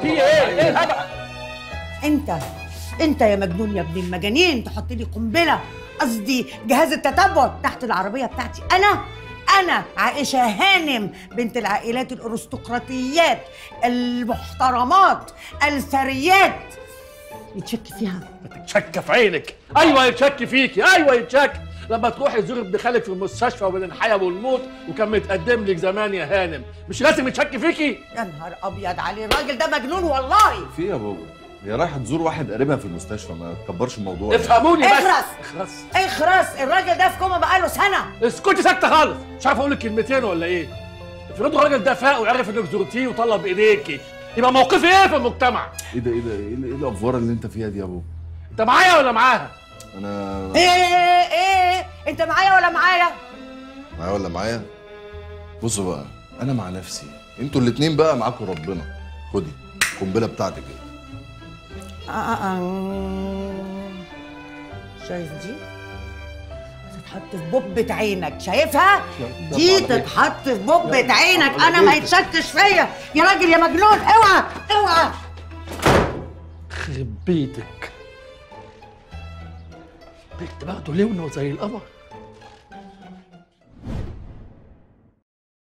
في ايه ايه الهبل انت انت يا مجنون يا ابن المجانين تحط لي قنبله قصدي جهاز التتبع تحت العربيه بتاعتي انا انا عائشه هانم بنت العائلات الارستقراطيات المحترمات الثريات يتشك فيها يتشك في عينك ايوه يتشك فيكي ايوه يتشك لما تروحي تزوري ابن خالك في المستشفى وبين الحياه والموت وكان متقدم لك زمان يا هانم مش لازم يتشك فيكي يا نهار ابيض عليه الراجل ده مجنون والله في إيه يا بابا هي رايحه تزور واحد قريبها في المستشفى ما تكبرش الموضوع يعني. افهموني بس اخرس. اخرس اخرس الراجل ده في كوما بقاله سنه اسكتي ساكته خالص مش عارف اقول لك كلمتين ولا ايه افرضوا الراجل ده فاق وعرف انك زرتيه وطلب بايديكي يبقى موقفي ايه في المجتمع ايه ده ايه ده ايه ده- ايه الافوار اللي انت فيها دي يا بابا انت معايا ولا معاها انا ايه ايه ايه انت معايا ولا معايا معايا ولا معايا بصوا بقى انا مع نفسي انتوا الاتنين بقى معاكم ربنا خدي القنبله بتاعتك ايه آه آه آه. شايف دي تتحط في ببة عينك شايفها دي تتحط في ببة عينك انا ما يتشكش فيا يا راجل يا مجنون اوعى اوعى يخرب بيتك بنت برضه لونه زي القمر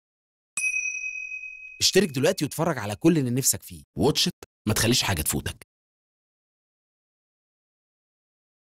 اشترك دلوقتي واتفرج على كل اللي نفسك فيه واتش إت، ما تخليش حاجة تفوتك